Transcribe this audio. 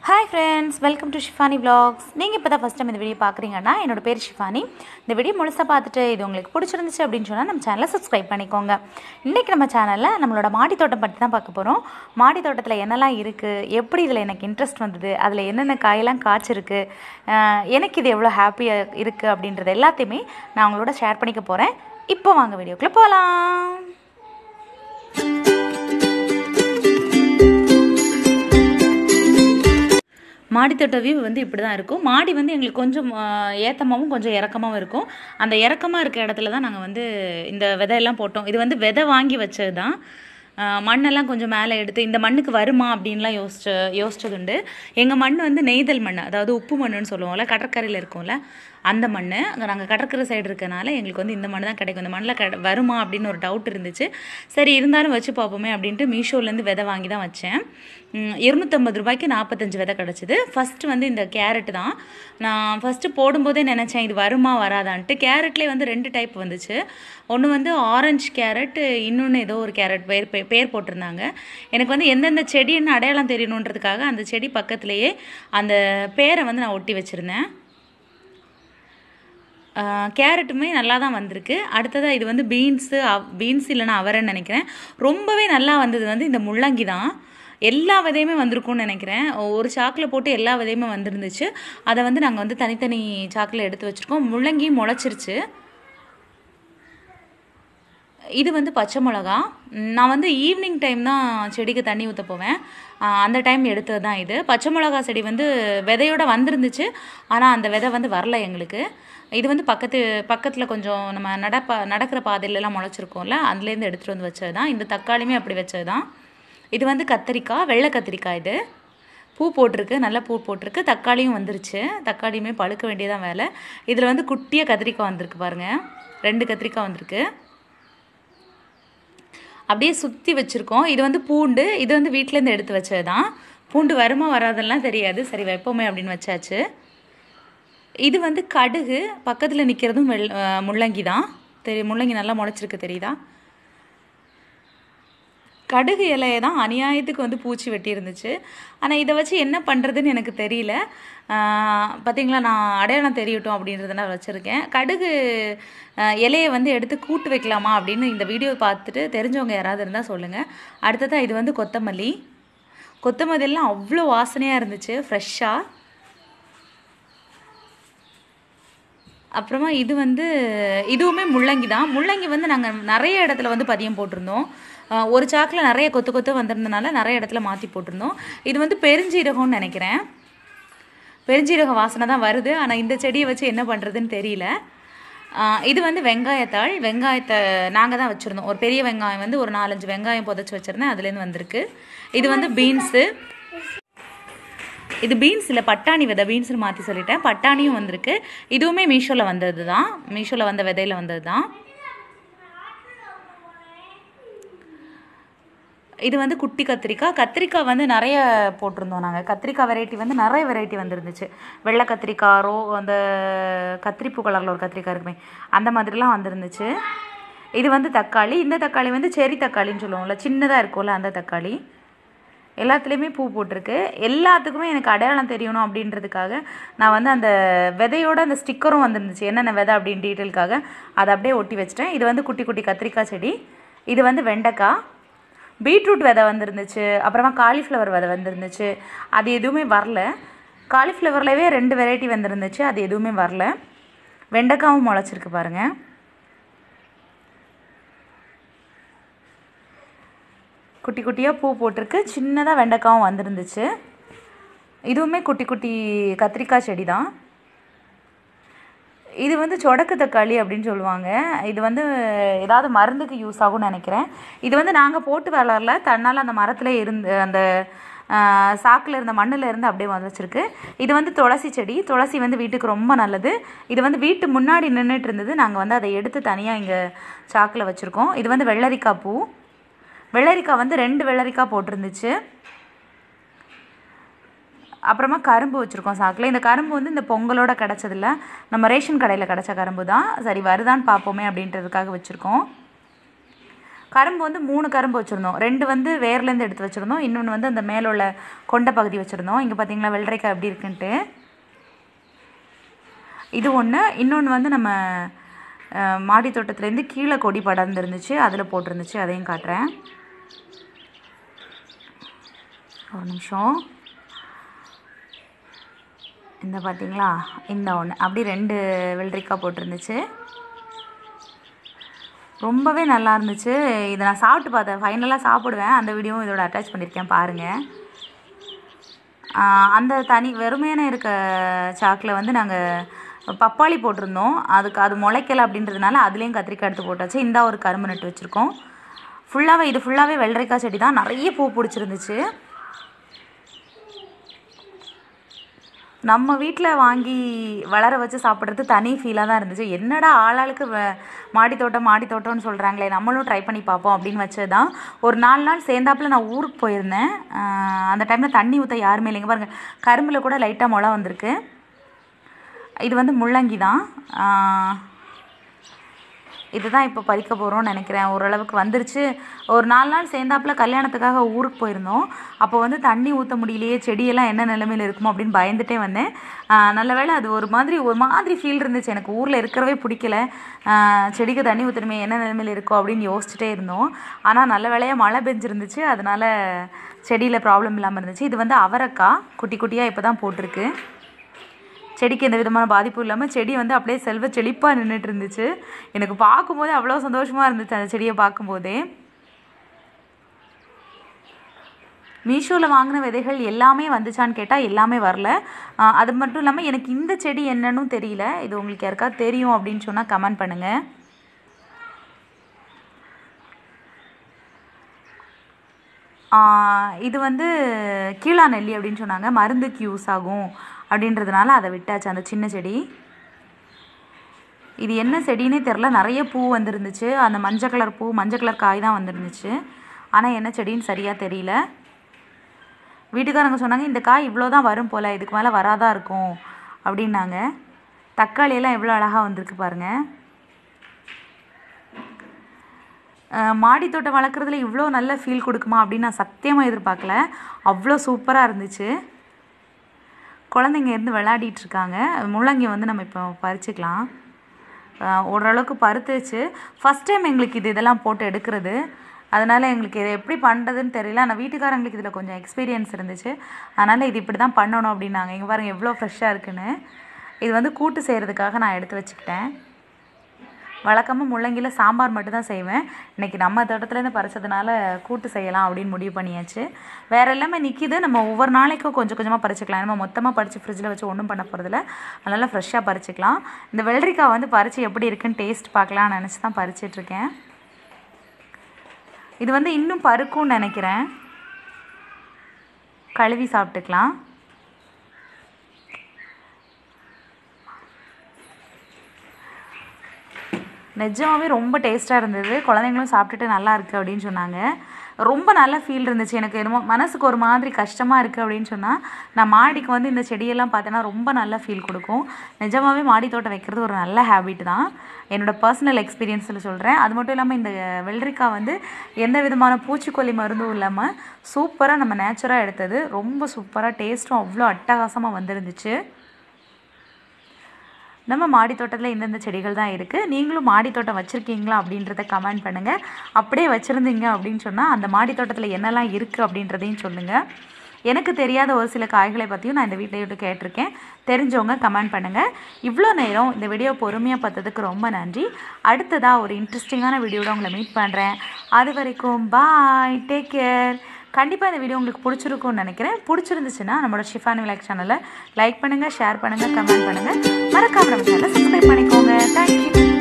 hi friends welcome to Shifani vlogs நீங்கள் இப்போ தான் ஃபஸ்ட் டைம் இந்த வீடியோ பார்க்குறீங்கன்னா என்னோட பேர் ஷிஃபானி இந்த வீடியோ முழுசாக பார்த்துட்டு இது உங்களுக்கு பிடிச்சிருந்துச்சு அப்படின்னு சொன்னால் நம்ம சேனலை சப்ஸ்கிரைப் பண்ணிக்கோங்க இன்றைக்கி நம்ம சேனலில் நம்மளோட மாடி தோட்டம் பற்றி தான் பார்க்க போகிறோம் மாடி தோட்டத்தில் என்னெல்லாம் இருக்குது எப்படி இதில் எனக்கு இன்ட்ரெஸ்ட் வந்தது அதில் என்னென்ன காயெல்லாம் காய்ச்சிருக்கு அஹ் எனக்கு இது எவ்வளோ ஹாப்பியாக இருக்குது அப்படின்றது எல்லாத்தையுமே நான் உங்களோட ஷேர் பண்ணிக்க போகிறேன் இப்போ வாங்க வீடியோக்குள்ளே போகலாம் மாடித்தோட்ட வியூ வந்து இப்படி தான் இருக்கும் மாடி வந்து எங்களுக்கு கொஞ்சம் ஏத்தமாகவும் கொஞ்சம் இறக்கமாகவும் இருக்கும் அந்த இறக்கமாக இருக்க இடத்துல தான் நாங்கள் வந்து இந்த விதையெல்லாம் போட்டோம் இது வந்து விதை வாங்கி வச்சது தான் ஆஹ் மண்ணெல்லாம் கொஞ்சம் மேலே எடுத்து இந்த மண்ணுக்கு வருமா அப்படின்லாம் யோசிச்சு யோசிச்சதுண்டு எங்கள் மண் வந்து நெய்தல் மண் அதாவது உப்பு மண்ணுன்னு சொல்லுவோம்ல கடற்கரையில் இருக்கும்ல அந்த மண் அங்கே நாங்கள் கடற்கரை சைடு இருக்கனால எங்களுக்கு வந்து இந்த மண் தான் கிடைக்கும் இந்த மண்ணில் கட வருமா அப்படின்னு ஒரு டவுட் இருந்துச்சு சரி இருந்தாலும் வச்சு பார்ப்போமே அப்படின்ட்டு மீஷோலேருந்து விதை வாங்கி தான் வச்சேன் ம், இருநூத்தம்பது ரூபாய்க்கு நாற்பத்தஞ்சு விதை கிடச்சிது ஃபஸ்ட்டு வந்து இந்த கேரட் தான் நான் ஃபஸ்ட்டு போடும்போதே நினச்சேன் இது வருமா வராதான்ட்டு கேரட்லேயே வந்து ரெண்டு டைப் வந்துச்சு ஒன்று வந்து ஆரஞ்சு கேரட் இன்னொன்று ஏதோ ஒரு கேரட் பேர் பே- பேர் போட்டிருந்தாங்க எனக்கு வந்து எந்தெந்த செடின்னு அடையாளம் தெரியணுன்றதுக்காக அந்த செடி பக்கத்துலேயே அந்த பேரை வந்து நான் ஒட்டி வச்சுருந்தேன் கேரட்டுமே நல்லா தான் வந்திருக்கு அடுத்ததாக இது வந்து பீன்ஸு பீன்ஸ் இல்லைன்னா அவரைன்னு நினைக்கிறேன் ரொம்பவே நல்லா வந்தது வந்து இந்த முள்ளங்கி தான் எல்லா விதையுமே வந்திருக்கும்னு நினைக்கிறேன் ஒரு சாக்கில் போட்டு எல்லா விதையுமே வந்திருந்துச்சு அதை வந்து நாங்கள் வந்து தனித்தனி சாக்கில் எடுத்து வச்சுருக்கோம் முள்ளங்கியும் முளைச்சிருச்சு இது வந்து பச்சை மிளகா ம், நான் வந்து ஈவினிங் டைம் தான் செடிக்கு தண்ணி ஊற்ற போவேன் ஆ, அந்த டைம் எடுத்தது தான் இது பச்சை மிளகா செடி வந்து விதையோட வந்திருந்துச்சு ஆனால் அந்த விதை வந்து வரல எங்களுக்கு இது வந்து பக்கத்து பக்கத்தில் கொஞ்சம் நம்ம நடப்பா நடக்கிற பாதையிலலாம் முளைச்சிருக்கோம்ல அதுலேருந்து எடுத்துகிட்டு வந்து வச்சது தான் இந்த தக்காளியுமே அப்படி வச்சது தான் இது வந்து கத்திரிக்காய் வெள்ளை கத்திரிக்காய் இது பூ போட்டிருக்கு நல்ல பூ போட்டிருக்கு தக்காளியும் வந்துருச்சு தக்காளியுமே பழுக்க வேண்டியதான் வேலை இதில் வந்து குட்டியாக கத்திரிக்காய் வந்திருக்கு பாருங்கள் ரெண்டு கத்திரிக்காய் வந்திருக்கு அப்படியே சுற்றி வச்சுருக்கோம் இது வந்து பூண்டு இது வந்து வீட்டிலேருந்து எடுத்து வச்சது தான் பூண்டு வருமா வராதெல்லாம் தெரியாது சரி வைப்போமே அப்படின்னு வச்சாச்சு இது வந்து கடுகு பக்கத்தில் நிற்கிறதும் வெள் அஹ் முள்ளங்கி தான் தெரி முள்ளங்கி நல்லா முளைச்சிருக்கு தெரியுதா கடுகு இலையை தான் அநியாயத்துக்கு வந்து பூச்சி வெட்டி இருந்துச்சு ஆனால் இதை வச்சு என்ன பண்ணுறதுன்னு எனக்கு தெரியல ஆஹ் பார்த்தீங்களா நான் அடையாளம் தெரியட்டும் அப்படின்றதுனால வச்சுருக்கேன் கடுகு ஆஹ் இலையை வந்து எடுத்து கூட்டு வைக்கலாமா அப்படின்னு இந்த வீடியோ பார்த்துட்டு தெரிஞ்சவங்க யாராவது இருந்தால் சொல்லுங்கள் அடுத்ததாக இது வந்து கொத்தமல்லி கொத்தமல்லிலாம் அவ்வளோ வாசனையாக இருந்துச்சு ஃப்ரெஷ்ஷாக அப்புறமா இது வந்து இதுவுமே முள்ளங்கி தான் முள்ளங்கி வந்து நாங்கள் நிறைய இடத்துல வந்து பதியம் போட்டிருந்தோம் அஹ் ஒரு சாக்கில் நிறைய கொத்து கொத்து வந்திருந்தனால நிறைய இடத்துல மாற்றி போட்டிருந்தோம் இது வந்து பெருஞ்சீரகம்னு நினைக்கிறேன் பெருஞ்சீரக வாசனை தான் வருது ஆனால் இந்த செடியை வச்சு என்ன பண்ணுறதுன்னு தெரியல அஹ் இது வந்து வெங்காயத்தாள் வெங்காயத்தை நாங்கள் தான் வச்சுருந்தோம் ஒரு பெரிய வெங்காயம் வந்து ஒரு நாலஞ்சு வெங்காயம் புதைச்சி வச்சுருந்தேன் அதுலேருந்து வந்திருக்கு இது வந்து பீன்ஸு இது பீன்ஸ் இல்லை பட்டாணி விதை பீன்ஸ்னு மாற்றி சொல்லிட்டேன் பட்டாணியும் வந்திருக்கு இதுவுமே மீஷோவில் வந்தது தான் மீஷோவில் வந்த விதையில வந்தது தான் இது வந்து குட்டி கத்திரிக்காய் கத்திரிக்காய் வந்து நிறைய போட்டிருந்தோம் நாங்கள் கத்திரிக்காய் வெரைட்டி வந்து நிறைய வெரைட்டி வந்துருந்துச்சு வெள்ளை கத்திரிக்காய் ரோ அந்த கத்திரிப்பூ கலரில் ஒரு கத்திரிக்காய் இருக்குமே அந்த மாதிரிலாம் வந்துருந்துச்சு இது வந்து தக்காளி இந்த தக்காளி வந்து செரி தக்காளின்னு சொல்லுவோம்ல சின்னதாக இருக்கும்ல அந்த தக்காளி எல்லாத்துலேயுமே பூ போட்டிருக்கு எல்லாத்துக்குமே எனக்கு அடையாளம் தெரியணும் அப்படின்றதுக்காக நான் வந்து அந்த விதையோட அந்த ஸ்டிக்கரும் வந்துருந்துச்சு என்னென்ன விதை அப்படின்னு டீட்டெயிலுக்காக அதை அப்படியே ஒட்டி வச்சிட்டேன் இது வந்து குட்டி குட்டி கத்திரிக்காய் செடி இது வந்து வெண்டைக்காய் பீட்ரூட் விதை வந்துருந்துச்சு அப்புறமா காலிஃப்ளவர் விதை வந்துருந்துச்சு அது எதுவுமே வரல காலிஃப்ளவர்லவே ரெண்டு வெரைட்டி வந்துருந்துச்சு அது எதுவுமே வரல வெண்டைக்காவும் முளைச்சிருக்கு பாருங்கள் குட்டி குட்டியாக பூ போட்டிருக்கு சின்னதாக வெண்டைக்காவும் வந்துருந்துச்சு இதுவுமே குட்டி குட்டி கத்திரிக்காய் செடி தான் இது வந்து சொடக்கு தக்காளி அப்படின்னு சொல்லுவாங்க இது வந்து ஏதாவது மருந்துக்கு யூஸ் ஆகும்னு நினைக்கிறேன் இது வந்து நாங்கள் போட்டு வளரல தன்னால் அந்த மரத்தில் இருந்து அந்த சாக்கில் இருந்த மண்ணில் இருந்து அப்படியே வந்துச்சிருக்கு இது வந்து துளசி செடி துளசி வந்து வீட்டுக்கு ரொம்ப நல்லது இது வந்து வீட்டு முன்னாடி நின்றுட்டு இருந்தது நாங்கள் வந்து அதை எடுத்து தனியாக இங்கே சாக்கில் வச்சுருக்கோம் இது வந்து வெள்ளரிக்காய் பூ வெள்ளரிக்காய் வந்து ரெண்டு வெள்ளரிக்காய் போட்டிருந்துச்சு அப்புறமா கரும்பு வச்சுருக்கோம் சாக்கில் இந்த கரும்பு வந்து இந்த பொங்கலோட கிடச்சதில்ல நம்ம ரேஷன் கடையில் கிடச்ச கரும்பு தான் சரி வருதான்னு பார்ப்போமே அப்படின்றதுக்காக வச்சுருக்கோம் கரும்பு வந்து மூணு கரும்பு வச்சுருந்தோம் ரெண்டு வந்து வேர்லேருந்து எடுத்து வச்சுருந்தோம் இன்னொன்று வந்து அந்த மேலே உள்ள கொண்ட பகுதி வச்சுருந்தோம் இங்கே பார்த்தீங்களா வெள்ளரிக்காய் எப்படி இருக்குன்ட்டு இது ஒன்று இன்னொன்று வந்து நம்ம அஹ், மாடி தோட்டத்துலேருந்து கீழே கொடி படர்ந்து இருந்துச்சு அதில் போட்டிருந்துச்சு அதையும் காட்டுறேன் ஒரு நிமிஷம் இந்த பார்த்தீங்களா இந்த ஒன்று அப்படி ரெண்டு வெள்ளரிக்காய் போட்டிருந்துச்சு ரொம்பவே நல்லா இருந்துச்சு இதை நான் சாப்பிட்டு பார்த்தேன் ஃபைனலாக சாப்பிடுவேன் அந்த வீடியோவும் இதோட அட்டாச் பண்ணியிருக்கேன் பாருங்கள் ஆஹ் அந்த தனி வெறுமையான இருக்க சாக்கில் வந்து நாங்கள் பப்பாளி போட்டிருந்தோம் அதுக்கு அது முளைக்கல அப்படின்றதுனால அதுலேயும் கத்திரிக்காய் எடுத்து போட்டாச்சு இந்த ஒரு கரும்பு நட்டு வச்சுருக்கோம் ஃபுல்லாகவே இது ஃபுல்லாகவே வெள்ளரிக்காய் செடி தான் நிறைய பூ பிடிச்சிருந்துச்சு நம்ம வீட்டில் வாங்கி வளர வச்சு சாப்பிட்றது தனி ஃபீலாக தான் இருந்துச்சு என்னடா ஆளாளுக்கு வ- மாடி தோட்டம் மாடி தோட்டம்னு சொல்கிறாங்களே நம்மளும் ட்ரை பண்ணி பார்ப்போம் அப்படின்னு வச்சது தான் ஒரு நாலு நாள் சேர்ந்தாப்புல நான் ஊருக்கு போயிருந்தேன் ஆஹ் அந்த டைமில் தண்ணி ஊற்ற யாருமே இல்லைங்க பாருங்கள் கரும்பில் கூட லைட்டாக முளை வந்திருக்கு இது வந்து முள்ளங்கி தான் ஆஹ் இதுதான் இப்போ பறிக்க போகிறோம்னு நினைக்கிறேன் ஓரளவுக்கு வந்துருச்சு ஒரு நாலு நாள் சேர்ந்தாப்புல கல்யாணத்துக்காக ஊருக்கு போயிருந்தோம் அப்போ வந்து தண்ணி ஊற்ற முடியலையே செடியெல்லாம் என்ன நிலைமையில் இருக்குமோ அப்படின்னு பயந்துட்டே வந்தேன் ஆஹ் நல்ல வேளை அது ஒரு மாதிரி ஒரு மாதிரி ஃபீல் இருந்துச்சு எனக்கு ஊரில் இருக்கிறவே பிடிக்கல ஆஹ் செடிக்கு தண்ணி ஊற்றணுமே என்ன நிலைமையில் இருக்கோ அப்படின்னு யோசிச்சுட்டே இருந்தோம் ஆனால் நல்ல வேளையாக மழை பெஞ்சிருந்துச்சு அதனால் செடியில் ப்ராப்ளம் இல்லாமல் இருந்துச்சு இது வந்து அவரைக்காய் குட்டி குட்டியாக இப்போ தான் போட்டிருக்கு செடிக்கு எந்த விதமான பாதிப்பும் இல்லாமல் செடி வந்து அப்படியே செல்வ செழிப்பாக நின்றுட்டு இருந்துச்சு எனக்கு பார்க்கும்போதே அவ்வளோ சந்தோஷமாக இருந்துச்சு அந்த செடியை பார்க்கும்போதே மீஷோவில் வாங்கின விதைகள் எல்லாமே வந்துச்சான்னு கேட்டால் எல்லாமே வரல ஆஹ் அது மட்டும் இல்லாமல் எனக்கு இந்த செடி என்னன்னு தெரியல இது உங்களுக்கு யாருக்காவது தெரியும் அப்படின்னு சொன்னால் கமெண்ட் பண்ணுங்கள் ஆஹ் இது வந்து கீழா நெல்லி அப்படின்னு சொன்னாங்க மருந்துக்கு யூஸ் ஆகும் அப்படின்றதுனால அதை விட்டாச்சு அந்த சின்ன செடி இது என்ன செடின்னே தெரில நிறைய பூ வந்துருந்துச்சு அந்த மஞ்சள் கலர் பூ மஞ்சள் கலர் காய் தான் வந்துருந்துச்சு ஆனால் என்ன செடின்னு சரியாக தெரியல வீட்டுக்காரங்க சொன்னாங்க இந்த காய் இவ்வளோ தான் வரும் போல் இதுக்கு மேலே வராதா இருக்கும் அப்படின்னாங்க தக்காளி எல்லாம் எவ்வளோ அழகாக வந்திருக்கு பாருங்கள் அஹ் மாடி தோட்டம் வளர்க்குறதுல இவ்வளோ நல்ல ஃபீல் கொடுக்குமா அப்படின்னு நான் சத்தியமாக எதிர்பார்க்கல அவ்வளோ சூப்பராக இருந்துச்சு குழந்தைங்க இருந்து விளையாடிட்டு இருக்காங்க முள்ளங்கி வந்து நம்ம இப்போ பறிச்சுக்கலாம் அஹ் ஓரளவுக்கு பருத்துச்சு ஃபஸ்ட் டைம் எங்களுக்கு இது இதெல்லாம் போட்டு எடுக்கிறது அதனால் எங்களுக்கு இதை எப்படி பண்ணுறதுன்னு தெரியல ஆனால் வீட்டுக்காரங்களுக்கு இதில் கொஞ்சம் எக்ஸ்பீரியன்ஸ் இருந்துச்சு அதனால் இது இப்படி தான் பண்ணணும் அப்படின்னாங்க இங்கே பாருங்கள் எவ்வளோ ஃப்ரெஷ்ஷாக இருக்குன்னு இது வந்து கூட்டு செய்கிறதுக்காக நான் எடுத்து வச்சுக்கிட்டேன் வழக்கமாக முள்ளங்கியில் சாம்பார் மட்டும் தான் செய்வேன் இன்றைக்கி நம்ம தோட்டத்துலேருந்து பறிச்சதுனால கூட்டு செய்யலாம் அப்படின்னு முடிவு பண்ணியாச்சு வேறு எல்லாமே நிற்கிது நம்ம ஒவ்வொரு நாளைக்கும் கொஞ்சம் கொஞ்சமாக பறிச்சுக்கலாம் நம்ம மொத்தமாக பறித்து ஃப்ரிட்ஜில் வச்சு ஒன்றும் பண்ண போகிறதில்ல அதனால் ஃப்ரெஷ்ஷாக பறிச்சுக்கலாம் இந்த வெள்ளரிக்காய் வந்து பறித்து எப்படி இருக்குன்னு டேஸ்ட் பார்க்கலாம்னு நினச்சி தான் பறிச்சிட்ருக்கேன் இது வந்து இன்னும் பருக்கும்னு நினைக்கிறேன் கழுவி சாப்பிட்டுக்கலாம் நிஜமாவே ரொம்ப டேஸ்ட்டாக இருந்தது குழந்தைங்களும் சாப்பிட்டுட்டு நல்லா இருக்குது அப்படின்னு சொன்னாங்க ரொம்ப நல்ல ஃபீல் இருந்துச்சு எனக்கு என்னமோ மனசுக்கு ஒரு மாதிரி கஷ்டமாக இருக்குது அப்படின்னு சொன்னால் நான் மாடிக்கு வந்து இந்த செடியெல்லாம் பார்த்தேன்னா ரொம்ப நல்ல ஃபீல் கொடுக்கும் நிஜமாவே மாடி தோட்டம் வைக்கிறது ஒரு நல்ல ஹேபிட் தான் என்னோட பர்சனல் எக்ஸ்பீரியன்ஸில் சொல்கிறேன் அது மட்டும் இல்லாமல் இந்த வெள்ளரிக்காய் வந்து எந்த விதமான பூச்சிக்கொல்லி மருந்தும் இல்லாமல் சூப்பராக நம்ம நேச்சுராக எடுத்தது ரொம்ப சூப்பராக டேஸ்ட்டும் அவ்வளோ அட்டகாசமாக வந்துருந்துச்சு நம்ம மாடி தோட்டத்தில் இந்தந்த செடிகள் தான் இருக்குது நீங்களும் மாடி தோட்டம் வச்சுருக்கீங்களா அப்படின்றத கமெண்ட் பண்ணுங்கள் அப்படியே வச்சுருந்தீங்க அப்படின்னு சொன்னால் அந்த மாடி தோட்டத்தில் என்னெல்லாம் இருக்குது அப்படின்றதையும் சொல்லுங்கள் எனக்கு தெரியாத ஒரு சில காய்களை பற்றியும் நான் இந்த வீட்டில் விட்டு கேட்டிருக்கேன் தெரிஞ்சவங்க கமெண்ட் பண்ணுங்கள் இவ்வளோ நேரம் இந்த வீடியோ பொறுமையாக பார்த்ததுக்கு ரொம்ப நன்றி அடுத்ததாக ஒரு இன்ட்ரெஸ்டிங்கான வீடியோட உங்களை மீட் பண்ணுறேன் அது வரைக்கும் பாய் டேக் கேர் கண்டிப்பாக இந்த வீடியோ உங்களுக்கு பிடிச்சிருக்கும்னு நினைக்கிறேன் பிடிச்சிருந்துச்சுன்னா நம்மளோட ஷிஃபானி விளாக் சேனலை லைக் பண்ணுங்கள் ஷேர் பண்ணுங்கள் கமெண்ட் பண்ணுங்கள் மறக்காம நம்ம சேனலை சப்ஸ்கிரைப் பண்ணிக்கோங்க தேங்க்யூ